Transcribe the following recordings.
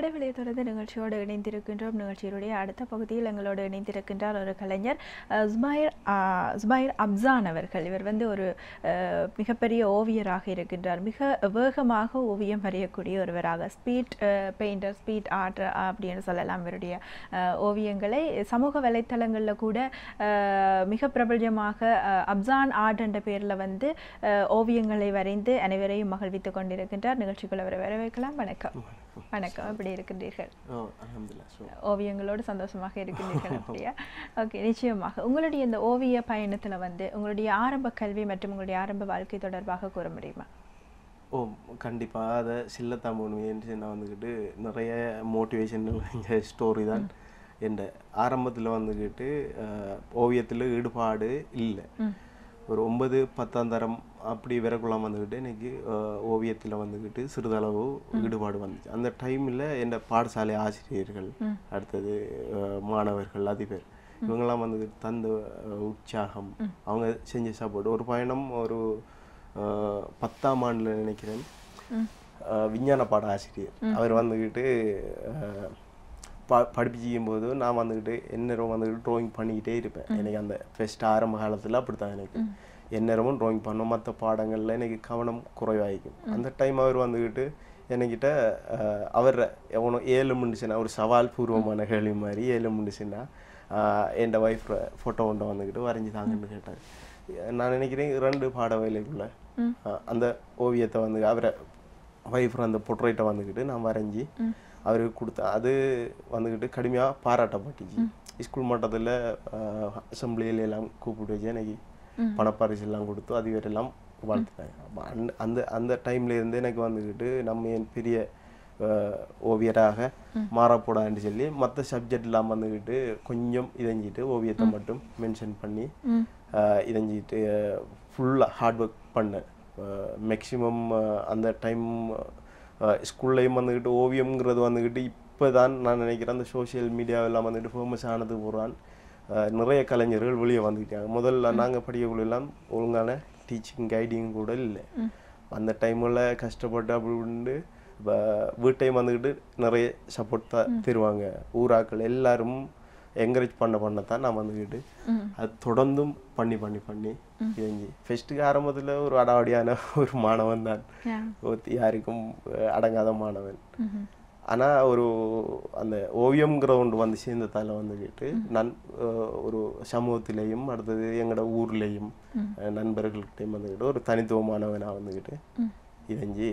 இடைவெளியை தொடர்ந்து நிகழ்ச்சியோடு இணைந்திருக்கின்றோம் நிகழ்ச்சியினுடைய அடுத்த பகுதியில் எங்களோடு இணைந்திருக்கின்றார் ஒரு கலைஞர் அஹ், ஜுபைர் அஹ், ஜுபைர் அப்சான் அவர்கள் இவர் வந்து ஒரு அஹ், மிகப்பெரிய ஓவியராக இருக்கின்றார் மிக வேகமாக ஓவியம் வரையக்கூடிய ஒருவராக ஸ்பீட் பெயிண்டர் ஸ்பீட் ஆர்ட் அப்படின்னு சொல்லலாம் இவருடைய அஹ், ஓவியங்களை சமூக வலைத்தளங்களில் கூட அஹ், மிக பிரபல்யமாக அஹ், அப்சான் ஆர்ட் என்ற பேரில் வந்து அஹ், ஓவியங்களை வரைந்து அனைவரையும் மகிழ்வித்துக் கொண்டிருக்கின்றார் நிகழ்ச்சிக்குள்ள அவரை வரவேற்கலாம் வணக்கம் வணக்கம் எப்படி இருக்கின்றீர்கள் ஓ அல்ஹம்துலில்லாஹ் ஸோ ஓவியங்களோடு சந்தோஷமாக இருக்கின்றீர்கள் அப்படியா ஓகே நிச்சயமாக உங்களுடைய இந்த ஓவிய பயணத்துல வந்து உங்களுடைய ஆரம்ப கல்வி மற்றும் உங்களுடைய ஆரம்ப வாழ்க்கை தொடர்பாக கூற முடியுமா ஓ கண்டிப்பாக அதை சில்லத்தான் போகணுமேன்னு நான் வந்துக்கிட்டு நிறைய மோட்டிவேஷன் ஸ்டோரி தான் என் ஆரம்பத்தில் வந்துக்கிட்டு ஓவியத்தில் ஈடுபாடு இல்லை ஒரு ஒன்பது பத்தாம் தரம் அப்படி விரக்குள்ள வந்துக்கிட்டு எனக்கு ஓவியத்தில் வந்துக்கிட்டு சிறிதளவு ஈடுபாடு வந்துச்சு அந்த டைமில் என் பாடசாலை ஆசிரியர்கள் அடுத்தது அஹ், மாணவர்கள் அதிபர் இவங்கெல்லாம் வந்துக்கிட்டு தந்த அஹ், உற்சாகம் அவங்க செஞ்ச சப்போர்ட் ஒரு பயணம் ஒரு அஹ், பத்தாம் ஆண்டில் நினைக்கிறேன் அஹ், விஞ்ஞான பாட ஆசிரியர் அவர் வந்துக்கிட்டு அஹ், ப படிப்பிக்கும் போது நான் வந்துக்கிட்டு எந்நேரம் வந்துக்கிட்டு ட்ராயிங் பண்ணிக்கிட்டே இருப்பேன் எனக்கு அந்த ஃபஸ்ட் ஆரம்ப காலத்தில் அப்படித்தான் எனக்கு எந்நேரமும் ட்ராயிங் பண்ணும் மற்ற பாடங்களில் எனக்கு கவனம் குறைவாகிக்கும் அந்த டைம் அவர் வந்துக்கிட்டு என்கிட்ட அஹ், அவர் எவனோ ஏழு முடிச்சுன்னா ஒரு சவால் பூர்வமான கேள்வி மாதிரி ஏழு முடிச்சுன்னா என் ஒய்ஃப் ஃபோட்டோ ஒன்றை வந்துக்கிட்டு வரைஞ்சி தாங்கன்னு கேட்டார் நான் நினைக்கிறேன் ரெண்டு பாட வேலைக்குள்ள அஹ், அந்த ஓவியத்தை வந்து அவரை ஒய்ஃப் அந்த பொட்ரைட்டை வந்துக்கிட்டு நான் வரைஞ்சி அவருக்கு கொடுத்தேன் அது வந்துக்கிட்டு கடுமையாக பாராட்டப்பட்டுச்சு ஸ்கூல் மட்டத்தில் அசம்பிளியில் எல்லாம் கூப்பிட்டு வச்சு எனக்கு பணப்பரிசு எல்லாம் கொடுத்து அது எல்லாம் வாழ்த்துனாங்க அப்ப அந்த அந்த அந்த டைம்ல இருந்து எனக்கு வந்துக்கிட்டு நம்ம என் பெரிய அஹ், ஓவியராக மாறப்போடான்னு சொல்லி மற்ற சப்ஜெக்ட் எல்லாம் வந்துக்கிட்டு கொஞ்சம் இதஞ்சிட்டு ஓவியத்தை மட்டும் மென்ஷன் பண்ணி அஹ், இதஞ்சிட்டு ஃபுல்லாக ஹார்ட் ஒர்க் பண்ணேன் மேக்ஸிமம் அந்த டைம் ஸ்கூல்லையும் வந்துக்கிட்டு ஓவியம்ங்கிறது வந்துக்கிட்டு இப்போ தான் நான் நினைக்கிறேன் அந்த சோஷியல் மீடியாவெல்லாம் வந்துட்டு ஃபேமஸ் ஆனது போகிறான் நிறைய கலைஞர்கள் வெளியே வந்துக்கிட்டாங்க முதல்ல நாங்கள் படிக்கக்குள்ள எல்லாம் ஒழுங்கான டீச்சிங் கைடிங் கூட இல்லை அந்த டைமில் கஷ்டப்பட்டு அப்படி இப்படின்னு இப்போ வீட்டையும் வந்துக்கிட்டு நிறைய சப்போர்ட் தான் தருவாங்க ஊராக்கள் எல்லாரும் என்கரேஜ் பண்ண பண்ணத்தான் நான் வந்துக்கிட்டு அது தொடர்ந்தும் பண்ணி பண்ணி பண்ணி இறங்கி ஃபெஸ்ட்டுக்கு ஆரம்பத்தில் ஒரு அடாவடியான ஒரு மாணவன் தான் ஒருத்தி யாருக்கும் அஹ், அடங்காத மாணவன் ஆனா ஒரு அந்த ஓவியம்ங்கிற ஒன்று வந்து சேர்ந்ததால வந்துக்கிட்டு நான் அஹ், ஒரு சமூகத்திலையும் அடுத்தது எங்களோட ஊர்லேயும் அஹ், நண்பர்கள்கிட்டையும் வந்துக்கிட்டு ஒரு தனித்துவமானவனா வந்துக்கிட்டு இதஞ்சி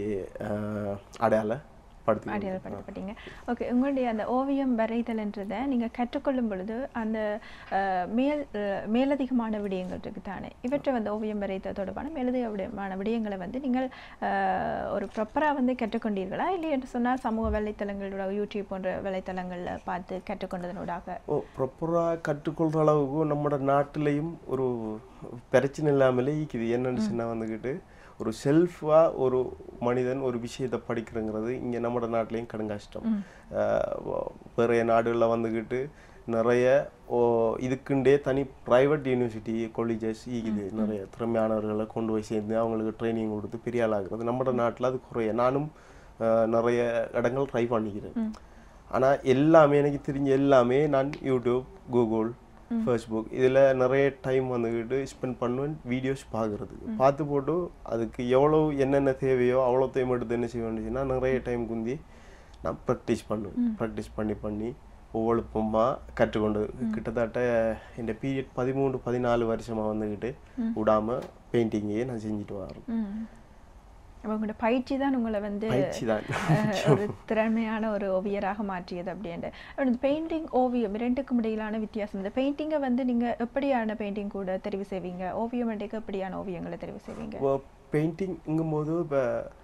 அடையாள படுத்தி அடையாளப்படுத்தப்பட்டீங்க ஓகே உங்களுடைய அந்த ஓவியம் வரைதல்ன்றதை நீங்க கற்றுக்கொள்ளும் பொழுது அந்த அஹ், மேல் அஹ், மேலதிகமான விடயங்கள் இருக்கு தானே இவற்றை வந்து ஓவியம் வரைதல் தொடர்பான மேலதிக விடயமான விடயங்களை வந்து நீங்கள் அஹ், ஒரு ப்ராப்பராக வந்து கற்றுக்கொண்டீர்களா இல்லை என்று சொன்னால் சமூக வலைத்தளங்களோட யூடியூப் போன்ற வலைத்தளங்கள்ல பார்த்து கற்றுக்கொண்டதனூடாக ஓ ப்ராப்பராக கற்றுக்கொள்கிற அளவுக்கு நம்ம நாட்டிலையும் ஒரு பிரச்சனை இல்லாமலே இருக்குது என்னன்னு சொன்னா வந்துக்கிட்டு ஒரு செல்ஃபாக ஒரு மனிதன் ஒரு விஷயத்தை படிக்கிறங்கிறது இங்கே நம்ம நாட்டிலையும் கடும் கஷ்டம் ஆஹ் வேறைய நாடுகளில் வந்துக்கிட்டு நிறைய ஓ இதுக்குண்டே தனி ப்ரைவேட் யூனிவர்சிட்டி காலேஜஸ் இருக்குது நிறைய திறமையானவர்களை கொண்டு போய் சேர்ந்து அவங்களுக்கு ட்ரைனிங் கொடுத்து பெரிய ஆளாகிறது நம்ம நாட்டில் அது குறைய நானும் ஆஹ் நிறைய இடங்கள் ட்ரை பண்ணிக்கிறேன் ஆனா எல்லாமே எனக்கு தெரிஞ்ச எல்லாமே நான் யூடியூப் கூகுள் ஃபேஸ்புக் இதில் நிறைய டைம் வந்துக்கிட்டு ஸ்பெண்ட் பண்ணுவேன் வீடியோஸ் பார்க்குறதுக்கு பார்த்து போட்டு அதுக்கு எவ்வளோ என்னென்ன தேவையோ அவ்வளோத்தையும் எடுத்து என்ன செய்வேன்னுச்சுன்னா நிறைய டைம் குந்தி நான் ப்ராக்டிஸ் பண்ணுவேன் ப்ராக்டிஸ் பண்ணி பண்ணி ஒவ்வொழுப்பமாக கற்றுக்கொண்டு கிட்டத்தட்ட இந்த பீரியட் பதிமூணு பதினாலு வருஷமாக வந்துக்கிட்டு விடாமல் பெயிண்டிங்கையே நான் செஞ்சுட்டு வரேன் ம் அப்ப உங்களோட பயிற்சி தான் உங்களை வந்து பயிற்சி தான் அஹ், ஒரு திறமையான ஒரு ஓவியராக மாற்றியது அப்படின்ட்டு அப்புறம் இந்த பெயிண்டிங் ஓவியம் இரண்டுக்கும் இடையிலான வித்தியாசம் இந்த பெயிண்டிங்கை வந்து நீங்க எப்படியான பெயிண்டிங் கூட தெரிவு செய்வீங்க ஓவியம் அன்றைக்கு எப்படியான ஓவியங்களை தெரிவு செய்வீங்க இப்போ பெயிண்டிங்கும்போது இப்போ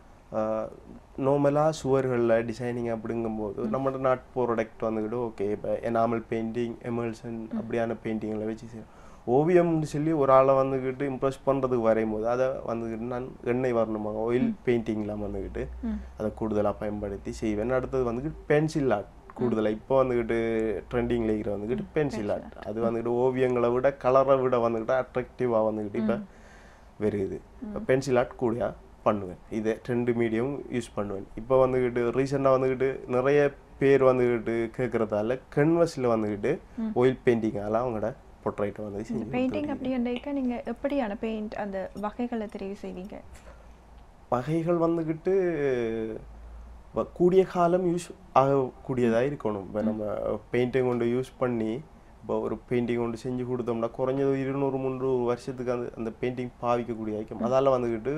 நார்மலாக சுவர்களில் டிசைனிங் அப்படிங்கும்போது நம்ம நாட் ப்ராடக்ட் வந்துக்கிட்டு ஓகே இப்போ எனாமல் பெயிண்டிங் எமல்சன் அப்படியான பெயிண்டிங்கில் வச்சு செய்யணும் ஓவியம்னு சொல்லி ஒரு ஆளை வந்துக்கிட்டு இம்ப்ரெஸ் பண்ணுறதுக்கு வரையும் போது அதை வந்துக்கிட்டு நான் எண்ணெய் வரணுமாங்க ஆயில் பெயிண்டிங்லாம் வந்துக்கிட்டு அதை கூடுதலாக பயன்படுத்தி செய்வேன் அடுத்தது வந்துக்கிட்டு பென்சில் ஆர்ட் கூடுதலாக இப்போ வந்துக்கிட்டு ட்ரெண்டிங்கில் இருக்கிற வந்துக்கிட்டு பென்சில் ஆர்ட் அது வந்துக்கிட்டு ஓவியங்களை விட கலரை விட வந்துக்கிட்டு அட்ராக்டிவாக வந்துக்கிட்டு இப்போ வருது பென்சில் ஆர்ட் கூடியா பண்ணுவேன் இது ரெண்டு மீடியம் யூஸ் பண்ணுவேன் இப்போ வந்துக்கிட்டு ரீசெண்டாக வந்துக்கிட்டு நிறைய பேர் வந்துக்கிட்டு கேட்குறதால கன்வர்ஸில் வந்துக்கிட்டு ஆயில் பெயிண்டிங்கால அவங்களோட பொட்ரைட்டை வந்து செஞ்சு பெயிண்டிங் அப்படின்றக்க நீங்கள் எப்படியான பெயிண்ட் அந்த வகைகளை தெரிவு செய்வீங்க வகைகள் வந்துக்கிட்டு வ- கூடிய காலம் யூஸ் ஆகக்கூடியதாக இருக்கணும் இப்போ நம்ம பெயிண்டிங் கொண்டு யூஸ் பண்ணி இப்போ ஒரு பெயிண்டிங் கொண்டு செஞ்சு கொடுத்தோம்னா குறைஞ்சது ஒரு இருநூறு முந்நூறு வருஷத்துக்கு அந்த அந்த பெயிண்டிங் பாவிக்கக்கூடிய ஐக்கம் அதால் வந்துக்கிட்டு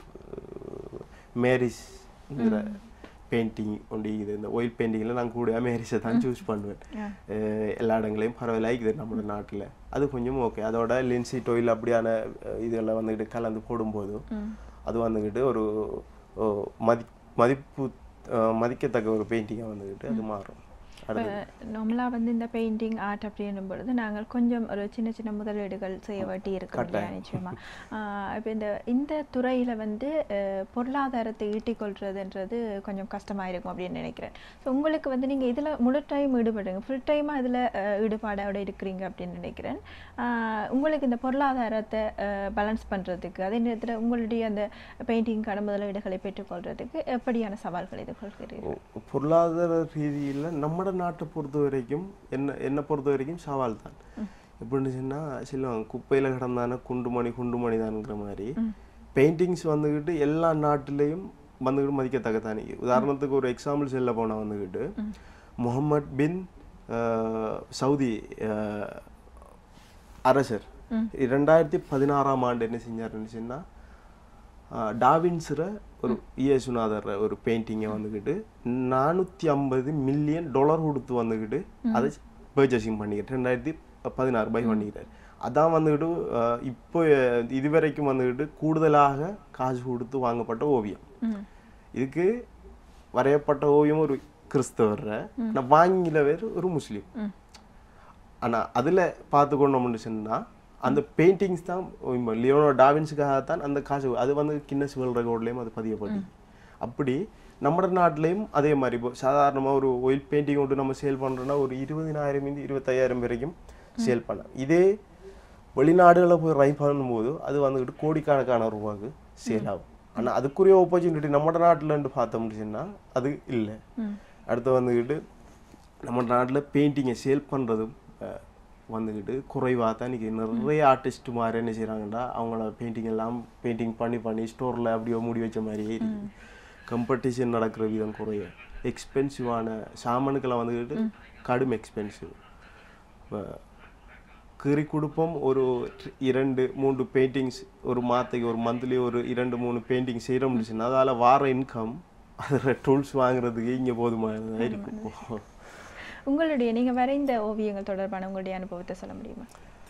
மேரிஸ்ங்கிற பெயிண்டிங் ஒன்று இது இந்த ஒயில் பெயிண்டிங்கில் நான் கூட மேரிஸை தான் சூஸ் பண்ணுவேன் அஹ் எல்லா இடங்களையும் பரவாயில்ல இருக்குது நம்ம நாட்டில் அது கொஞ்சம் ஓகே அதோட லின்சிட் ஆயில் அப்படியான அஹ், இதெல்லாம் வந்துக்கிட்டு கலந்து போடும்போது அது வந்துக்கிட்டு ஒரு ஓ, மதி மதிப்பு அஹ், மதிக்கத்தக்க ஒரு பெயிண்டிங்காக வந்துக்கிட்டு அது மாறும் அடுத்து நார்மலாக வந்து இந்த பெயிண்டிங் ஆர்ட் அப்படின்னும் பொழுது நாங்கள் கொஞ்சம் ஒரு சின்ன சின்ன முதலீடுகள் செய்ய வேண்டி இருக்கும் இல்லையா நிச்சயமா இப்போ இந்த இந்த துறையில் வந்து அஹ், பொருளாதாரத்தை ஈட்டிக்கொள்றதுன்றது கொஞ்சம் கஷ்டமாக இருக்கும் அப்படின்னு நினைக்கிறேன் ஸோ உங்களுக்கு வந்து நீங்கள் இதில் முழு டைம் ஈடுபடுங்க ஃபுல் டைமாக இதில் ஈடுபாடோட இருக்கிறீங்க அப்படின்னு நினைக்கிறேன் ஆஹ், உங்களுக்கு இந்த பொருளாதாரத்தை பேலன்ஸ் பண்ணுறதுக்கு அதே நேரத்தில் உங்களுடைய அந்த பெயிண்டிங்கான முதலீடுகளை பெற்றுக்கொள்றதுக்கு எப்படியான சவால்கள் எதிர்கொள்கிறீர்கள் பொ- பொருளாதார ரீதியில் நம்ம நாட்டை பொறுத்த வரைக்கும் என்ன என்னை பொறுத்த வரைக்கும் சவால் தான் எப்படின்னு சொன்னால் சொல்லுவாங்க குப்பையில் கிடந்தானே குண்டுமணி குண்டுமணி தான்ங்கிற மாதிரி பெயிண்டிங்ஸ் வந்துக்கிட்டு எல்லா நாட்டிலையும் வந்துக்கிட்டு மதிக்கத்தக்க தானே உதாரணத்துக்கு ஒரு எக்ஸாம்பிள் சொல்ல போனால் வந்துக்கிட்டு முகமது பின் அஹ், சவுதி அஹ், அரசர் இரண்டாயிரத்தி பதினாறாம் ஆண்டு என்ன செஞ்சாருன்னு சொன்னால் டாவின்ஸில் ஒரு இயேசுநாதர் ஒரு பெயிண்டிங்கை வந்துக்கிட்டு நானூற்றி ஐம்பது மில்லியன் டாலர் கொடுத்து வந்துக்கிட்டு அதை பர்ச்சேசிங் பண்ணிக்கிட்டு ரெண்டாயிரத்தி பதினாறு பை பண்ணிக்கிட்டார் அதான் வந்துக்கிட்டு அஹ், இப்போ அஹ், இதுவரைக்கும் வந்துக்கிட்டு கூடுதலாக காசு கொடுத்து வாங்கப்பட்ட ஓவியம் ம் இதுக்கு வரையப்பட்ட ஓவியம் ஒரு கிறிஸ்தவர் நான் வாங்கில வேறு ஒரு முஸ்லீம் ம் ஆனா அதுல பார்த்து கொண்டோம்னு சொன்னா அந்த பெயிண்டிங்ஸ் தான் இப்போ லியோனோ டாவின்ஸுக்காக தான் அந்த காசு அது வந்து கின்னஸ் வேர்ல்ட் ரெக்கார்ட்லேயும் அது பதியப்பட்டு அப்படி நம்ம நாட்டிலையும் அதே மாதிரி இப்போ சாதாரணமாக ஒரு ஒயில் பெயிண்டிங் கொண்டு நம்ம சேல் பண்ணுறோன்னா ஒரு இருபதினாயிரம் இருந்து இருபத்தையாயிரம் வரைக்கும் சேல் பண்ணலாம் இதே வெளிநாடுகளில் போய் ரை பண்ணும்போது அது வந்துக்கிட்டு கோடிக்கணக்கான ரூபாய்க்கு சேல் ஆகும் ஆனா அதுக்குரிய ஆப்பர்ச்சுனிட்டி நம்ம நாட்டில்ண்டு பார்த்தோம்னு சொன்னா அது இல்லை ம் அடுத்து வந்துக்கிட்டு நம்ம நாட்டில் பெயிண்டிங்கை சேல் பண்ணுறதும் வந்துக்கிட்டு குறைவாக தான் இன்றைக்கி நிறைய ஆர்டிஸ்ட் மாதிரி என்ன செய்கிறாங்கன்னா அவங்கள பெயிண்டிங் எல்லாம் பெயிண்டிங் பண்ணி பண்ணி ஸ்டோரில் அப்படியே மூடி வச்ச மாதிரியே இருக்கு காம்படிஷன் நடக்கிற விதம் குறைய எக்ஸ்பென்சிவான சாமானுக்கெல்லாம் வந்துக்கிட்டு கடும் எக்ஸ்பென்சிவ் கீறி கொடுப்போம் ஒரு ட்ரி- இரண்டு மூன்று பெயிண்டிங்ஸ் ஒரு மாதத்துக்கு ஒரு மந்த்லி ஒரு இரண்டு மூணு பெயிண்டிங் செய்கிறோம்னு சொன்னா அதால் வார இன்கம் அதில் டூல்ஸ் வாங்குறதுக்கு இங்கே போதுமானதாக இருக்கும் உங்களுடைய நீங்க வரைந்த ஓவியங்கள் தொடர்பான உங்களுடைய அனுபவத்தை சொல்ல முடியுமா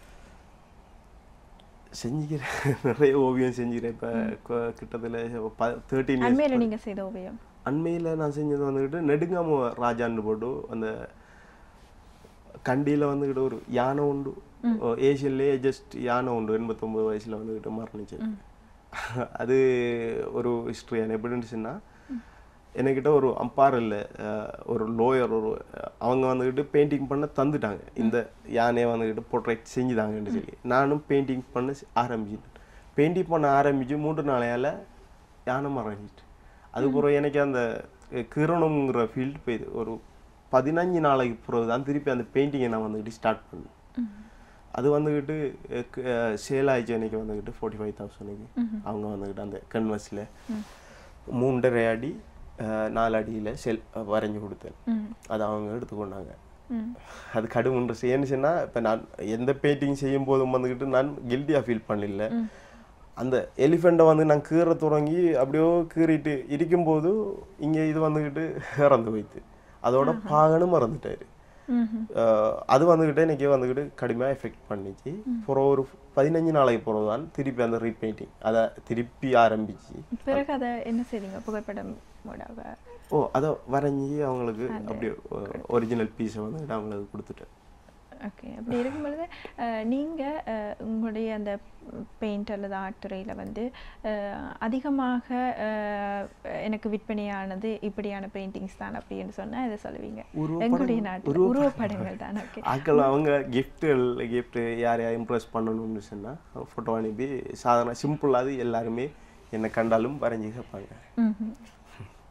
செஞ்சுக்கிறேன் நிறைய ஓவியம் செஞ்சுக்கிறேன் இப்போ கிட்டத்தட்ட தேர்ட்டீன் இயர்ஸ் அண்மையில நீங்க செய்த ஓவியம் அண்மையில் நான் செஞ்சது வந்துக்கிட்டு நெடுங்காம ராஜான்னு போட்டு அந்த கண்டியில் வந்துக்கிட்டு ஒரு யானை உண்டு ஏசியன்லேயே ஜஸ்ட் யானை உண்டு எண்பத்தொம்பது வயசில் வந்துக்கிட்டு மரணிச்சு அது ஒரு ஹிஸ்ட்ரியான எப்படின்னு சொன்னா என்கிட்ட ஒரு அம்பார் இல்லை ஒரு லோயர் ஒரு அவங்க வந்துக்கிட்டு பெயிண்டிங் பண்ண தந்துட்டாங்க இந்த யானையை வந்துக்கிட்டு போர்ட்ரேட் செஞ்சுதாங்கன்னு சொல்லி நானும் பெயிண்டிங் பண்ண ஆரம்பிச்சிட்டேன் பெயிண்டிங் பண்ண ஆரம்பிச்சு மூன்று நாளையால் யானை மறைஞ்சிட்டு அதுக்கப்புறம் எனக்கு அந்த கிரணம்ங்கிற ஃபீல்டு போயிது ஒரு பதினஞ்சு நாளைக்கு பிறகு தான் திருப்பி அந்த பெயிண்டிங்கை நான் வந்துக்கிட்டு ஸ்டார்ட் பண்ணேன் அது வந்துக்கிட்டு சேல் ஆயிடுச்சு எனக்கு வந்துக்கிட்டு ஃபார்ட்டி ஃபைவ் தௌசண்ட்க்கு அவங்க வந்துக்கிட்டு அந்த கன்வர்ஸில் மூன்றரை அடி அஹ், நாலு அடியில் செல் வரைஞ்சி கொடுத்தேன் ம் அது அவங்க எடுத்துக்கொண்டாங்க ம் அது கடும் இன்ட்ரெஸ்ட் ஏன்னு சொன்னா இப்போ நான் எந்த பெயிண்டிங் செய்யும் போதும் வந்துக்கிட்டு நான் கில்ட்டியாக ஃபீல் பண்ணல அந்த எலிஃபெண்ட்டை வந்து நான் கீற தொடங்கி அப்படியோ கீறிட்டு இருக்கும்போது இங்கே இது வந்துக்கிட்டு இறந்து போயிடுது அதோட பாகனும் மறந்துட்டாரு ம்ஹும். அஹ் அது வந்துக்கிட்டு எனக்கு வந்துக்கிட்டு கடுமையாக எஃபெக்ட் பண்ணிச்சு அப்புறம் ஒரு பதினஞ்சு நாளைக்கு பிறகு தான் திருப்பி அந்த ரீபெயிண்டிங் அதை திருப்பி ஆரம்பிச்சு பிறகு அதை என்ன செய்றீங்க புகைப்படம் மூடாக ஓ அதை வரைஞ்சி அவங்களுக்கு அப்படியே ஒரிஜினல் பீஸை வந்துக்கிட்டு அவங்களுக்கு கொடுத்துட்டேன் ஓகே அப்படி இருக்கும் பொழுது அஹ், நீங்க அஹ், உங்களுடைய அந்த பெயிண்ட் அல்லது ஆர்ட் துறையில வந்து அஹ், அதிகமாக அஹ், எனக்கு விற்பனையானது இப்படியான பெயிண்டிங்ஸ் தான் அப்படின்னு சொன்னா இதை சொல்லுவீங்க உருவப்படம்- எங்களுடைய நாட்டில் உருவப்படங்கள் தான் ஓகே ஆக்கள் அவங்க கிஃப்ட்டுகள் கிஃப்ட் யாரையா இம்ப்ரெஸ் பண்ணணும்னு சொன்னால் ஃபோட்டோ அனுப்பி சாதாரண சிம்பிளாக எல்லாருமே என்னை கண்டாலும் வரைஞ்சி கேட்பாங்க ம்ஹும்.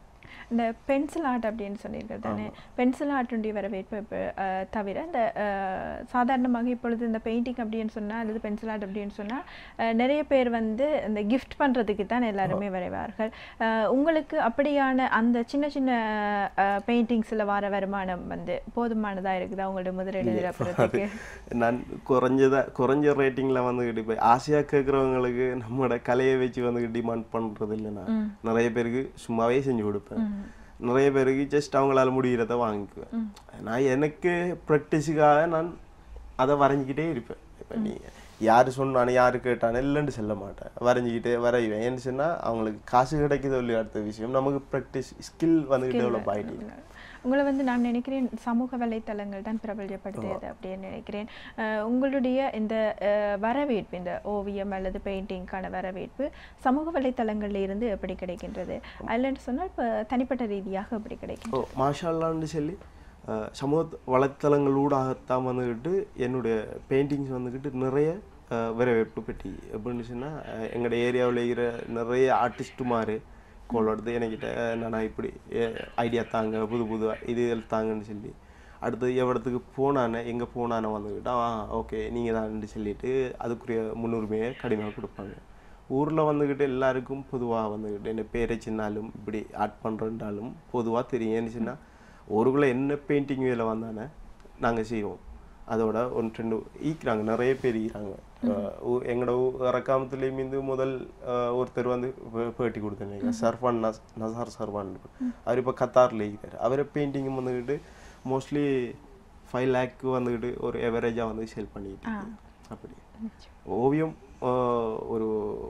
இந்த பென்சில் ஆர்ட் அப்படின்னு சொல்லியிருக்கிறது தானே பென்சில் ஆர்ட்டுடைய வரவேற்பு இப்போ அஹ், தவிர இந்த அஹ், சாதாரணமாக இப்பொழுது இந்த பெயிண்டிங் அப்படின்னு சொன்னால் அல்லது பென்சில் ஆர்ட் அப்படின்னு சொன்னால் நிறைய பேர் வந்து இந்த கிஃப்ட் பண்ணுறதுக்கு தான் எல்லாருமே வரைவார்கள் அஹ், உங்களுக்கு அப்படியான அந்த சின்ன சின்ன பெயிண்டிங்ஸில் வர வருமானம் வந்து போதுமானதாக இருக்குதா உங்களோட முதலீடு நிரப்புறதுக்கு நான் குறைஞ்சதா குறைஞ்ச ரேட்டிங்கில் வந்துக்கிட்டு இப்போ ஆசையாக கேட்குறவங்களுக்கு நம்மளோட கலையை வச்சு வந்துக்கிட்டு டிமாண்ட் பண்ணுறது இல்லைண்ணா நிறைய பேருக்கு சும்மாவே செஞ்சு கொடுப்பேன் நிறைய பேருக்கு ஜஸ்ட் அவங்களால முடிகிறத வாங்கிக்குவேன் நான் எனக்கு ப்ராக்டிஸுக்காக நான் அதை வரைஞ்சிக்கிட்டே இருப்பேன் இப்போ நீ யார் சொன்னானே யார் கேட்டானே இல்லைன்னு சொல்ல மாட்டேன் வரைஞ்சிக்கிட்டே வரைவேன் ஏன்னு சொன்னால் அவங்களுக்கு காசு கிடைக்குதோ இல்லையோ அடுத்த விஷயம் நமக்கு ப்ராக்டிஸ் ஸ்கில் வந்து டெவலப் ஆகிட்டு உங்களை வந்து நான் நினைக்கிறேன் சமூக வலைத்தளங்கள் தான் பிரபல்யப்படுத்தியது அப்படின்னு நினைக்கிறேன் அஹ் உங்களுடைய இந்த அஹ், வரவேற்பு இந்த ஓவியம் அல்லது பெயிண்டிங்க்கான வரவேற்பு சமூக வலைத்தளங்கள்ல இருந்து எப்படி கிடைக்கின்றது அல்லன்னு சொன்னால் இப்போ தனிப்பட்ட ரீதியாக எப்படி கிடைக்கும் ஓ மாஷால்லான்னு சொல்லி அஹ், சமூக வலைத்தளங்களூடாகத்தான் வந்துக்கிட்டு என்னுடைய பெயிண்டிங்ஸ் வந்துக்கிட்டு நிறைய அஹ், வரவேற்பு பெட்டி எப்படின்னு சொன்னால் எங்களோட ஏரியாவில் இருக்கிற நிறைய ஆர்டிஸ்ட்டுமாரு கோல் எடுத்து என்கிட்ட நான் இப்படி ஐடியா தாங்க புது புது இது தாங்கன்னு சொல்லி அடுத்து எவ்வளத்துக்கு போனானே எங்கே போனானே வந்துக்கிட்டா ஆ ஓகே நீங்கள் தான் சொல்லிட்டு அதுக்குரிய முன்னுரிமையை கடுமையாக கொடுப்பாங்க ஊரில் வந்துக்கிட்டு எல்லாருக்கும் பொதுவாக வந்துக்கிட்டு என்ன பேரை சின்னாலும் இப்படி ஆர்ட் பண்ணுறேன்றாலும் பொதுவாக தெரியும் ஏன்னு சொன்னால் ஊருக்குள்ளே என்ன பெயிண்டிங் வேலை வந்தானே நாங்கள் செய்வோம் அதோட ஒன்று ரெண்டு ஈக்கிறாங்க நிறைய பேர் ஈக்கிறாங்க அஹ் எங்களோட இறக்காமத்துலேயும் இருந்து முதல் அஹ், ஒருத்தர் வந்து பே- பேட்டி கொடுத்துருந்தீங்க சர்வான் நஸ் நசார் சர்வான் அவர் இப்போ கத்தாரில் இருக்கிறார் அவரை பெயிண்டிங் வந்துக்கிட்டு மோஸ்ட்லி ஃபைவ் லேக்கு வந்துக்கிட்டு ஒரு எவரேஜாக வந்து சேல் பண்ணிக்கிட்டு இருக்கு. அப்படி ஓவியம் ஆஹ், ஒரு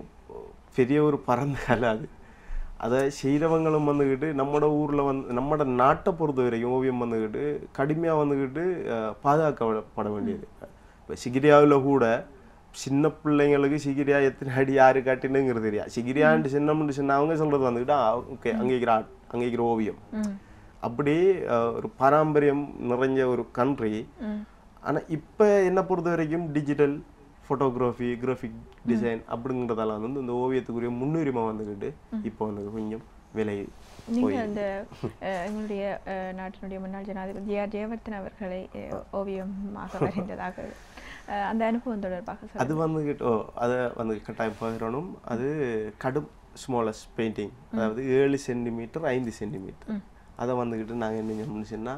பெரிய ஒரு பரந்த கலை அது அதை செய்கிறவங்களும் வந்துக்கிட்டு நம்மட ஊரில் வந்து நம்மட நாட்டை பொறுத்த வரைக்கும் ஓவியம் வந்துக்கிட்டு கடுமையாக வந்துக்கிட்டு ஆஹ், பாதுகாக்கப்பட வேண்டியது இப்போ சிகிரியாவில் கூட சின்ன பிள்ளைங்களுக்கு சிகிரியா எத்தனை அடி யாரு காட்டினுங்கிறது தெரியா சிகிரியான்ட்டு சின்னம்னு சின்ன அவங்க சொல்றது வந்துக்கிட்டா ஓகே அங்கேக்கிற ஆர்ட் அங்கேக்கிற ஓவியம் அப்படி ஆஹ், ஒரு பாரம்பரியம் நிறைஞ்ச ஒரு கண்ட்ரி ஆனா இப்போ என்ன பொறுத்த வரைக்கும் டிஜிட்டல் ஃபோட்டோகிராஃபி கிராஃபிக் டிசைன் அப்படிங்கிறதால வந்து இந்த ஓவியத்துக்குரிய முன்னுரிமை வந்துக்கிட்டு இப்போ வந்து கொஞ்சம் விலை நீங்க அந்த அஹ், எங்களுடைய அஹ், நாட்டினுடைய முன்னாள் ஜனாதிபதி ஜே ஆர் ஜெயவர்தன் அவர்களை அஹ், ஓவியமாக வரைந்ததாக அஹ், அந்த அனுபவம் தொடர்பாக சொல்லுங்க. அது வந்துக்கிட்டு ஓ அதை வந்து கட்டாயம் பகிரணும் அது கடும் ஸ்மாலஸ்ட் பெயிண்டிங் அதாவது ஏழு சென்டிமீட்டர் ஐந்து சென்டிமீட்டர் அதை வந்துக்கிட்டு நாங்கள் என்ன செஞ்சோம்னு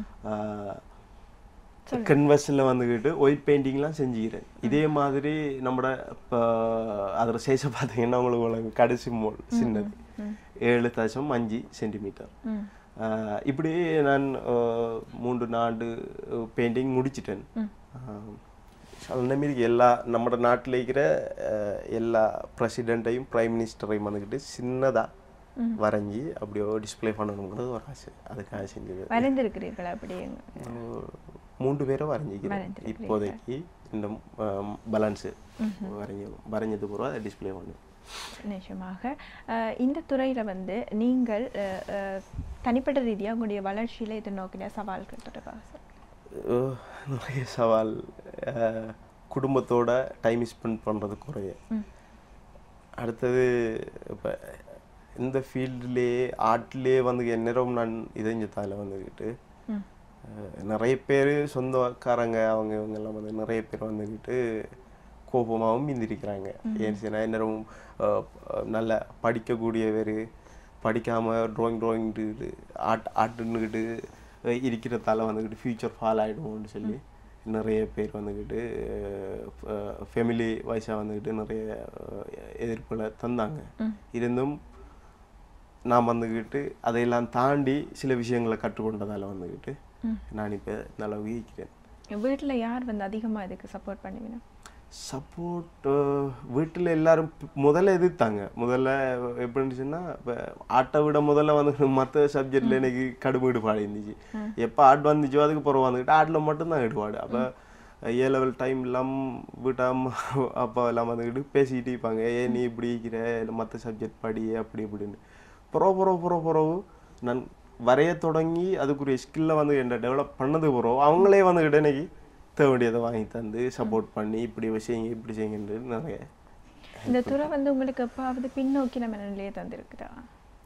சொன்னால் கன்வர்ஷனில் வந்துக்கிட்டு ஒயிட் பெயிண்டிங்லாம் செஞ்சுக்கிறேன் இதே மாதிரி நம்மட இப்போ அதில் சேஷ பார்த்தீங்கன்னா உங்களுக்கு உலக கடைசி மோல் சின்னது ஏழு தசம் அஞ்சு சென்டிமீட்டர் ம் ஆஹ் இப்படி நான் ஆஹ் மூன்று நாடு பெயிண்டிங் முடிச்சிட்டேன் மாரி எல்லா நம்ம நாட்டில் இருக்கிற ஆஹ் எல்லா பிரசிடெண்ட்டையும் பிரைம் மினிஸ்டரையும் வந்துக்கிட்டு சின்னதாக வரைஞ்சி அப்படியோ டிஸ்ப்ளே பண்ணணுங்கிறது ஒரு ஆசை அதுக்காக செஞ்சது வரைந்திருக்கிறீர்களா அப்படி ஆஹ் மூன்று பேரை வரைஞ்சிக்கிறேன் இப்போதைக்கு இந்த பேலன்ஸு வரைஞ்சி வரைஞ்சது பூரா அதை டிஸ்ப்ளே பண்ணுவேன் நிச்சயமாக அஹ், இந்த துறையில வந்து நீங்கள் அஹ், அஹ், தனிப்பட்ட ரீதியா உங்களுடைய வளர்ச்சியில எதிர்நோக்கின சவால்கள் தொடர்பாக சொல்லுங்க. அஹ் நிறைய சவால் அஹ் குடும்பத்தோட டைம் ஸ்பெண்ட் பண்ணுறது குறைய அடுத்தது இப்போ இந்த ஃபீல்டுலேயே ஆர்ட்லேயே வந்து எந்நேரம் நான் இதைஞ்சதால வந்துக்கிட்டு ம் அஹ் நிறைய பேர் சொந்தக்காரங்க அவங்க இவங்க எல்லாம் வந்து நிறைய பேர் வந்துக்கிட்டு கோபமாகவும் இருந்திருக்கிறாங்க ஏன்னு சொன்னா எந்நேரம் அஹ், அஹ், நல்ல படிக்கக்கூடியவர் படிக்காமல் ட்ராயிங் ட்ராயிங் ஆர்ட் ஆர்ட்டுன்னுக்கிட்டு இருக்கிறதால வந்துக்கிட்டு ஃப்யூச்சர் ஃபால் ஆகிடும்னு சொல்லி நிறைய பேர் வந்துக்கிட்டு ஃபேமிலி வைஸாக வந்துக்கிட்டு நிறைய அஹ், எதிர்ப்புகளை தந்தாங்க இருந்தும் நான் வந்துக்கிட்டு அதையெல்லாம் தாண்டி சில விஷயங்களை கற்றுக்கொண்டதால வந்துக்கிட்டு நான் இப்போ நல்லா ஊகிக்கிறேன் வீட்டுல யார் வந்து அதிகமா இதுக்கு சப்போர்ட் பண்ணுவீங்க சப்போர்ட் வீட்டில் எல்லாரும் ப- முதல்ல எதிர்த்தாங்க முதல்ல எப்படின்னு சொன்னா இப்போ ஆட்டை விட முதல்ல வந்து மற்ற சப்ஜெக்டில் எனக்கு கடுமை ஈடுபாடு இருந்துச்சு எப்போ ஆட் வந்துச்சோ அதுக்கு பிறகு வந்துக்கிட்டு ஆட்டில் மட்டும்தான் ஈடுபாடு அப்போ ஏ லெவல் டைம் இல்லாமல் வீட்டு அம்மா அப்பா எல்லாம் வந்துக்கிட்டு பேசிக்கிட்டு இருப்பாங்க ஏன் நீ இப்படி இருக்கிற இல்லை மற்ற சப்ஜெக்ட் படி அப்படி இப்படின்னு புறோ புறோ புறோ புறவு நான் வரைய தொடங்கி அதுக்குரிய ஸ்கில்லை வந்து என்ன டெவலப் பண்ணது பிறகு அவங்களே வந்துக்கிட்டு இன்னைக்கு தேவை வேண்டியதை வாங்கி தந்து சப்போர்ட் பண்ணி இப்படி செய்யுங்க இப்படி செய்யுங்கன்னு நிறைய இந்த துறை வந்து உங்களுக்கு எப்பாவது பின்னோக்கின மனநிலையை தந்திருக்குதா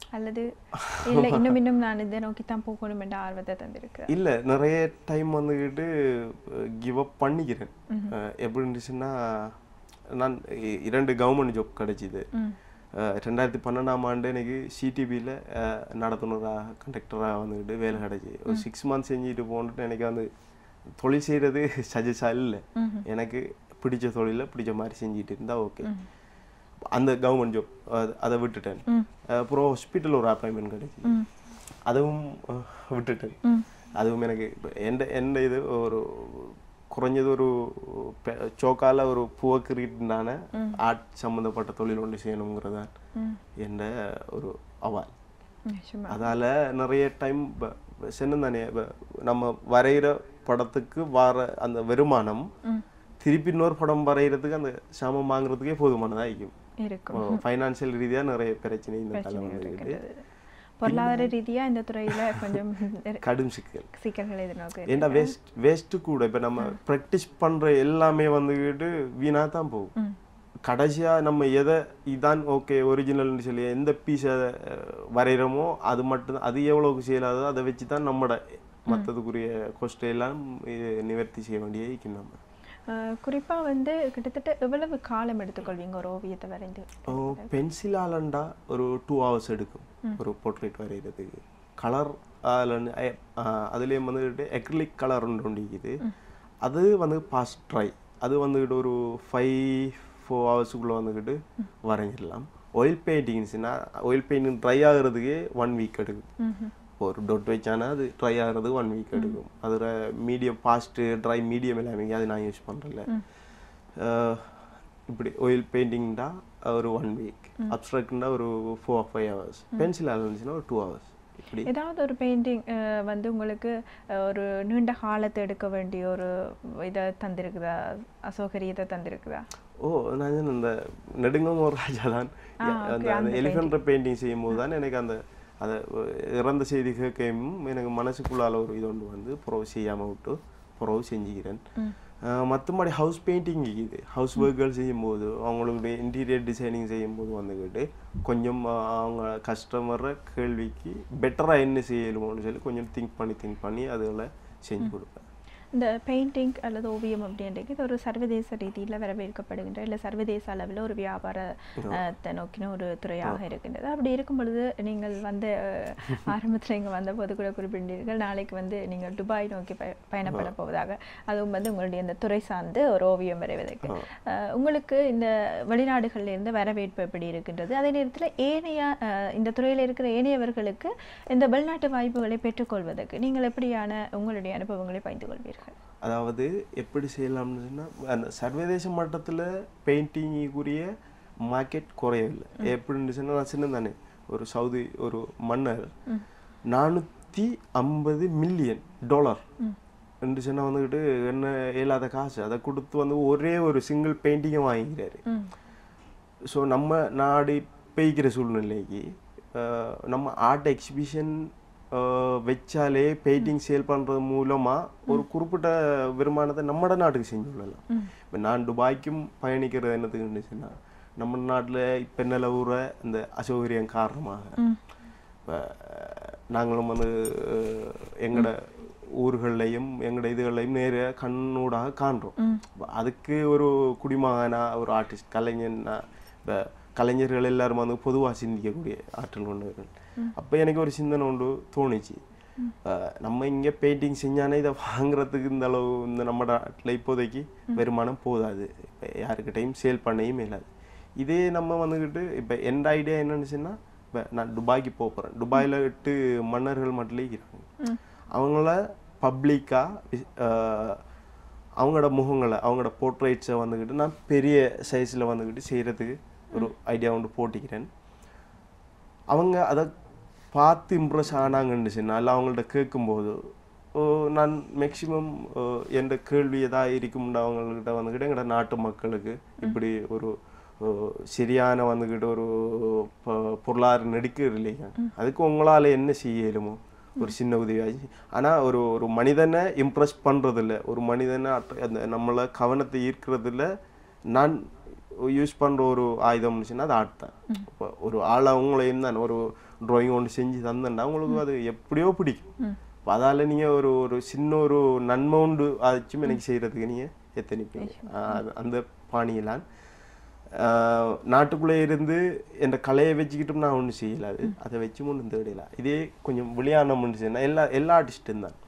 அல்லது இல்லை இன்னும் இன்னும் நான் இதை நோக்கி தான் போகணும் என்ற ஆர்வத்தை தந்திருக்கு இல்லை நிறைய டைம் வந்துக்கிட்டு கிவ் அப் பண்ணிக்கிறேன் அஹ் எப்படி இருந்துச்சுன்னா நான் இ- இரண்டு கவர்மெண்ட் ஜாப் கிடைச்சிது ம் அஹ் ரெண்டாயிரத்தி பன்னெண்டாம் ஆண்டு எனக்கு சிடிபியில் நடத்துனராக கண்டக்டராக வந்துக்கிட்டு வேலை கிடைச்சி ஒரு சிக்ஸ் மந்த்ஸ் செஞ்சுட்டு போன்ட்டு எனக்கு வந்து தொழில் செய்கிறது சஜஸாக இல்லை எனக்கு பிடிச்ச தொழிலை பிடிச்ச மாதிரி செஞ்சுட்டு இருந்தா ஓகே அந்த கவர்மெண்ட் ஜாப் அதை விட்டுட்டேன் ம். அப்புறம் ஹாஸ்பிட்டல் ஒரு அப்பாயின்மெண்ட் கிடைச்சி ம் அதுவும் அஹ், விட்டுட்டேன் ம் அதுவும் எனக்கு இப்ப எந்த எந்த இது ஒரு குறைஞ்சது ஒரு பெ- சோக்கால ஒரு புவக்கிரீட்டான ஆர்ட் சம்மந்தப்பட்ட தொழில் ஒன்று செய்யணுங்கிறது தான் ம் என்ற ஒரு அவால் நிச்சயமா அதால நிறைய டைம் சென்னு தானே இப்ப நம்ம வரைகிற படத்துக்கு வர அந்த வருமானம் ம் திருப்பி இன்னொரு படம் வரைகிறதுக்கு அந்த சாமம் வாங்குறதுக்கே போதுமானதா இருக்கும் இருக்கும் ஃபைனான்சியல் ரீதியா நிறைய பிரச்சனை இந்த காலம் பிரச்சனைகள் வந்துக்கிட்டு இருக்கின்றது பொருளாதார ரீதியா இந்த துறையில கொஞ்சம் கடும் சிக்கல் சிக்கல்கள் எதிர்நோக்க ஏன்டா வேஸ்ட் வேஸ்ட்டு கூட இப்போ நம்ம ப்ராக்டிஸ் பண்ற எல்லாமே வந்துக்கிட்டு வீணா தான் போகும் ம் கடைசியா நம்ம எதை இதான் ஓகே ஒரிஜினல்னு சொல்லி எந்த பீஸை வரைகிறோமோ அது மட்டும் அது எவ்வளோக்கு செய்யலாதோ அதை வச்சு தான் நம்மட மற்றதுக்குரிய கொஸ்ட் எல்லாம் இது நிவர்த்தி செய்ய வேண்டிய இருக்கும் நம்ம அஹ், குறிப்பா வந்து கிட்டத்தட்ட எவ்வளவு காலம் எடுத்துக்கொள்வீங்க ஒரு ஓவியத்தை வரைந்து பென்சில் ஆலண்டா ஒரு டூ ஹவர்ஸ் எடுக்கும் ஒரு போர்ட்ரேட் வரைகிறதுக்கு கலர் ஆலன்னு அதுலேயும் வந்துக்கிட்டு எக்ரிலிக் கலர் ஒன்று இருக்குது அது வந்து பாஸ்ட் ட்ரை அது வந்துக்கிட்டு ஒரு ஃபைவ் ஃபோர் ஹவர்ஸுக்குள்ளே வந்துக்கிட்டு வரைஞ்சிடலாம் ஆயில் பெயிண்டிங்ஸ்னா ஆயில் பெயிண்டிங் ட்ரை ஆகுறதுக்கே ஒன் வீக் எடுக்கும் ம்ஹும். இப்போ ஒரு டொட் வச்சானா அது ட்ரை ஆகிறது ஒன் வீக் எடுக்கும் அதில் மீடியம் ஃபாஸ்ட்டு ட்ரை மீடியம் எல்லாமே அது நான் யூஸ் பண்ணுறல இப்படி ஆயில் பெயிண்டிங்டா ஒரு ஒன் வீக் அப்ட்ராக்ட்னா ஒரு ஃபோர் ஃபைவ் ஹவர்ஸ் பென்சில் இருந்துச்சுன்னா ஒரு டூ ஹவர்ஸ் இப்படி ஏதாவது ஒரு பெயிண்டிங் வந்து உங்களுக்கு அஹ், ஒரு நீண்ட காலத்தை எடுக்க வேண்டிய ஒரு இதை தந்திருக்குதா அசௌகரியத்தை தந்திருக்குதா ஓ நான் சொன்னேன், இந்த நெடுங்கம் ஒரு ராஜா தான் ஆ, okay, அந்த அந்த எலிஃபென்ட் பெயிண்டிங் செய்யும் போது தான் எனக்கு அந்த அதை இறந்த செய்தி கேட்கவும் எனக்கு மனசுக்குள்ளால ஒரு இது ஒன்று வந்து புறவு செய்யாமல் விட்டு புறவு செஞ்சுக்கிறேன் ம். மற்றபடி ஹவுஸ் பெயிண்டிங் இருக்குது ஹவுஸ் ஒர்க்குகள் செய்யும்போது அவங்களுடைய இன்டீரியர் டிசைனிங் செய்யும்போது வந்துக்கிட்டு கொஞ்சம் ஆ, அவங்க கஸ்டமரை கேள்விக்கு பெட்டராக என்ன செய்யணும்னு சொல்லி கொஞ்சம் திங்க் பண்ணி திங்க் பண்ணி அதில் செஞ்சு கொடுப்பேன் இந்த பெயிண்டிங் அல்லது ஓவியம் அப்படின்றது இது ஒரு சர்வதேச ரீதியில் வரவேற்கப்படுகின்ற இல்லை சர்வதேச அளவில் ஒரு வியாபாரத்தை நோக்கின ஒரு துறையாக இருக்கின்றது அப்படி இருக்கும் பொழுது நீங்கள் வந்து ஆரம்பத்தில் இங்கே வந்தபோது கூட குறிப்பிட்டீர்கள் நாளைக்கு வந்து நீங்கள் துபாய் நோக்கி பய பயணப்பட போவதாக அதுவும் வந்து உங்களுடைய இந்த துறை சார்ந்து ஒரு ஓவியம் வரைவதற்கு அஹ், உங்களுக்கு இந்த வெளிநாடுகளில் இருந்து வரவேற்பு எப்படி இருக்கின்றது அதே நேரத்தில் ஏனைய அஹ், இந்த துறையில் இருக்கிற ஏனையவர்களுக்கு இந்த வெளிநாட்டு வாய்ப்புகளை பெற்றுக்கொள்வதற்கு நீங்கள் எப்படியான உங்களுடைய அனுபவங்களை பகிர்ந்து கொள்வீர்கள் அதாவது எப்படி செய்யலாம்னு சொன்னால் அந்த சர்வதேச மட்டத்தில் பெயிண்டிங்குரிய மார்க்கெட் குறையவில்லை எப்படின்னு சொன்னால் நான் சின்ன தானே ஒரு சவுதி ஒரு மன்னர் நானூற்றி ஐம்பது மில்லியன் டாலர் என்று சொன்னால் வந்துக்கிட்டு என்ன இயலாத காசு அதை கொடுத்து வந்து ஒரே ஒரு சிங்கிள் பெயிண்டிங்கை வாங்கிக்கிறாரு ம் ஸோ நம்ம நாடு பெய்கிற சூழ்நிலைக்கு அஹ், நம்ம ஆர்ட் எக்ஸிபிஷன் வச்சாலே பெயிண்டிங் சேல் பண்ணுறது மூலமாக ஒரு குறிப்பிட்ட வருமானத்தை நம்மட நாட்டுக்கு செஞ்சு கொள்ளலாம் இப்போ நான் துபாய்க்கும் பயணிக்கிறது என்னத்துக்கு இருந்துச்சுன்னா நம்ம நாட்டில் இப்போ நிலவுற இந்த அசௌகரியம் காரணமாக ம் இப்போ நாங்களும் வந்து அஹ், எங்களோட ஊர்கள்லையும் எங்களோட இதுகளையும் நேர கண்ணூடாக காண்றோம் அப்ப அதுக்கு ஒரு குடிமகனா ஒரு ஆர்டிஸ்ட் கலைஞனா இப்போ கலைஞர்கள் எல்லாரும் வந்து பொதுவாக சிந்திக்கக்கூடிய ஆற்றல் கொண்டவர்கள் அப்போ எனக்கு ஒரு சிந்தனை ஒன்று தோணுச்சு அஹ், நம்ம இங்கே பெயிண்டிங் செஞ்சானே இதை வாங்குறதுக்கு இந்த அளவு இந்த நம்ம நாட்டில் இப்போதைக்கு வருமானம் போதாது இப்போ யாருக்கிட்டையும் சேல் பண்ணையும் இல்லாது இதே நம்ம வந்துக்கிட்டு இப்போ எந்த ஐடியா என்னன்னுச்சுன்னா இப்போ நான் துபாய்க்கு போக போகிறேன் துபாயில் எட்டு மன்னர்கள் மட்டும் இருக்கிறாங்க அவங்கள பப்ளிக்காக அவங்களோட முகங்களை அவங்களோட போர்ட்ரேட்ஸை வந்துக்கிட்டு நான் பெரிய சைஸில் வந்துக்கிட்டு செய்கிறதுக்கு ஒரு ஐடியா ஒன்று போட்டிக்கிறேன் அவங்க அதை பார்த்து இம்ப்ரெஸ் ஆனாங்கன்னு சொன்னால் இல்லை அவங்கள்ட்ட கேட்கும்போது ஓ, நான் மேக்சிமம் எந்த கேள்வி எதாக இருக்கும்னு அவங்கள்ட்ட வந்துக்கிட்டு எங்களோட நாட்டு மக்களுக்கு இப்படி ஒரு ஓ, சரியான வந்துக்கிட்டு ஒரு பொ- பொருளாதார நெடுக்கீடு இல்லைங்க அதுக்கு உங்களால் என்ன செய்ய இயலுமோ ஒரு சின்ன உதவியாச்சு ஆனால் ஒரு ஒரு மனிதனை இம்ப்ரெஸ் பண்ணுறதில்ல ஒரு மனிதனை அட்ர- அந்த நம்மளை கவனத்தை ஈர்க்கிறதில்ல நான் யூஸ் பண்ணுற ஒரு ஆயுதம்னு சொன்னால் அது ஆர்ட் தான் இப்போ ஒரு ஆள் அவங்களையும் தான் ஒரு ட்ராயிங் ஒன்று செஞ்சு தந்தேன்டா உங்களுக்கு அது எப்படியோ பிடிக்கும் அப்ப அதால நீங்க ஒரு ஒரு சின்ன ஒரு நன்மை உண்டு ஆச்சும் எனக்கு செய்யறதுக்கு நீங்க எத்தனைப்பீங்க ஆஹ் அந்த பாணியிலான் ஆஹ் நாட்டுக்குள்ளே இருந்து என் கலையை வச்சுக்கிட்டும் நான் ஒன்றும் செய்யல அது அதை வச்சு ஒன்றும் தேடல இதே கொஞ்சம் விளையாடணும்னு சொன்னா எல்லா எல்லா ஆர்டிஸ்ட்டும் தான்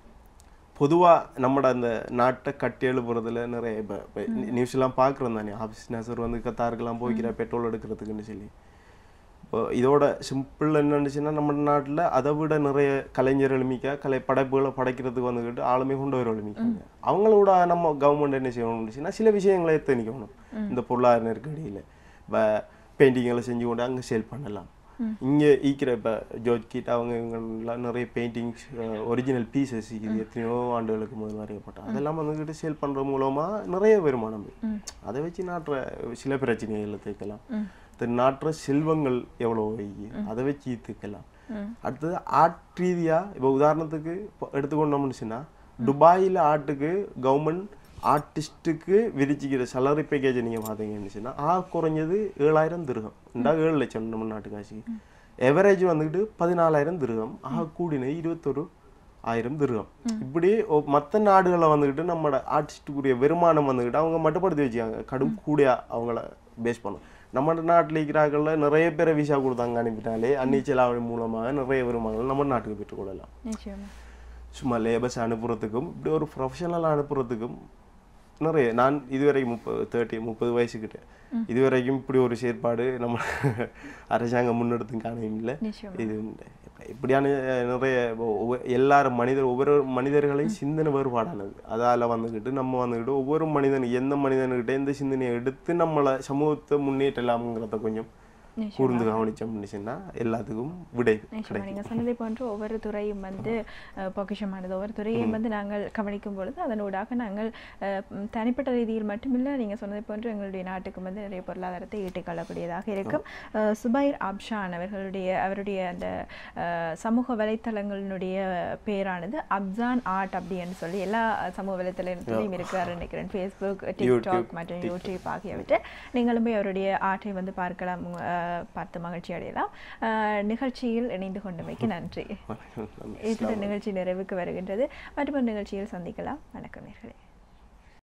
பொதுவா நம்மட அந்த நாட்டை கட்டி எழுப்புறதுல நிறைய இப்போ நியூஸ் எல்லாம் பார்க்குறோம் தானே ஆஃபீஸ் நசர் வந்து கத்தாருக்கெல்லாம் போய்க்கிற பெட்ரோல் எடுக்கிறதுக்குன்னு சொல்லி இப்போ இதோட சிம்பிள் என்னன்னுச்சுன்னா நம்ம நாட்டுல அதை விட நிறைய கலைஞர் எழுமிக்க கலை படைப்புகளை படைக்கிறதுக்கு வந்துக்கிட்டு ஆளுமே கொண்டு வர எழுமிக்காங்க அவங்களோட நம்ம கவர்மெண்ட் என்ன செய்யணும்னுச்சுன்னா சில விஷயங்களை எத்தனிக்கணும் இந்த பொருளாதார நெருக்கடியில் இப்போ பெயிண்டிங்களை செஞ்சு கொண்டு அங்கே சேல் பண்ணலாம் இங்க ஈக்கிற இப்போ ஜோர்ஜ் கீட் அவங்க இவங்கெல்லாம் நிறைய பெயிண்டிங்ஸ் ஒரிஜினல் பீசஸ் இது எத்தனையோ ஆண்டுகளுக்கு முதல் வரையப்பட்ட அதெல்லாம் வந்துக்கிட்டு சேல் பண்ற மூலமா நிறைய வருமானம் வரும். அதை வச்சு நாட்டுற சில பிரச்சனைகளை தீர்க்கலாம் இந்த நாட்டுற செல்வங்கள் எவ்வளோ வைக்கி அதை வச்சு தீர்க்கலாம் அடுத்தது ஆர்ட் ரீதியா இப்போ உதாரணத்துக்கு இப்போ எடுத்துக்கொண்டோம்னு சொன்னா துபாயில் ஆர்ட்டுக்கு கவர்மெண்ட் ஆர்டிஸ்ட்டுக்கு விதிச்சுக்கிற salary பேக்கேஜை நீங்க பார்த்தீங்கன்னு சொன்னா ஆ குறைஞ்சது ஏழாயிரம் திருகம் இந்தா ஏழு லட்சம் நம்ம நாட்டு காசுக்கு எவரேஜ் வந்துக்கிட்டு பதினாலாயிரம் திருகம் ஆக கூடினது இருபத்தொரு ஆயிரம் திருகம் இப்படி ஒ- மத்த நாடுகளில் வந்துக்கிட்டு நம்மளோட ஆர்டிஸ்ட்டுக்குரிய வருமானம் வந்துக்கிட்டு அவங்க மட்டுப்படுத்தி வச்சுக்காங்க கடும் கூடியா அவங்கள பேஸ் பண்ணும் நம்ம நாட்டில் இருக்கிறார்கள்ல நிறைய பேரை விசா கொடுத்தாங்க அனுப்பிட்டாலே அந்நீச்சல் மூலமாக நிறைய வருமானங்கள் நம்ம நாட்டுக்கு பெற்றுக்கொள்ளலாம் நிச்சயமா சும்மா லேபர்ஸ் அனுப்புறதுக்கும் இப்படி ஒரு ப்ரொஃபஷனலாக அனுப்புறதுக்கும் நிறைய நான் இதுவரைக்கும் முப்பது தேர்ட்டி முப்பது வயசுக்கிட்ட இதுவரைக்கும் இப்படி ஒரு செயற்பாடு நம்ம அரசாங்கம் முன்னெடுத்து காணவில்லை நிச்சயமா இது உண்டு. இப்படியான நிறைய ஒவ்வொ- எல்லாரும் மனிதர் ஒவ்வொரு மனிதர்களையும் சிந்தனை வேறுபாடானது அதால வந்துக்கிட்டு நம்ம வந்துக்கிட்டு ஒவ்வொரு மனிதன் எந்த மனிதனுக்கிட்ட எந்த சிந்தனையை எடுத்து நம்மளை சமூகத்தை முன்னேற்றலாம்ங்கிறத கொஞ்சம் நிச்சயம் கூர்ந்து கவனிச்சோம்னு சொன்னா எல்லாத்துக்கும் விடை நிச்சயமா நீங்க சொன்னதை போன்று ஒவ்வொரு துறையும் வந்து அஹ், பொக்கிஷமானது ஒவ்வொரு துறையையும் வந்து நாங்கள் கவனிக்கும் பொழுது அதனூடாக நாங்கள் அஹ், ம், தனிப்பட்ட ரீதியில் மட்டுமில்லை நீங்க சொன்னதை போன்று எங்களுடைய நாட்டுக்கு வந்து நிறைய பொருளாதாரத்தை ஈட்டிக்கொள்ளக்கூடியதாக இருக்கும் அஹ், சுபைர் அப்ஷான் அவர்களுடைய அவருடைய அந்த அஹ், சமூக வலைத்தளங்களினுடைய பேரானது அப்சான் ஆர்ட் அப்படின்னு சொல்லி எல்லா சமூக வலைத்தளத்திலையும் இருக்காரு நினைக்கிறேன் ஃபேஸ்புக் டிக்டாக் மற்றும் யூடியூப் ஆகியவற்றை நீங்களும் போய் அவருடைய ஆர்ட்டை வந்து பார்க்கலாம் உங்க, அஹ், பார்த்து மகிழ்ச்சி அடையலாம் அஹ், நிகழ்ச்சியில் இணைந்து கொண்டமைக்கு நன்றி வணக்கம். இத்துடன் நிகழ்ச்சி நிறைவுக்கு வருகின்றது மற்றும் ஒரு நிகழ்ச்சியில் சந்திக்கலாம் வணக்கம் நேர்களே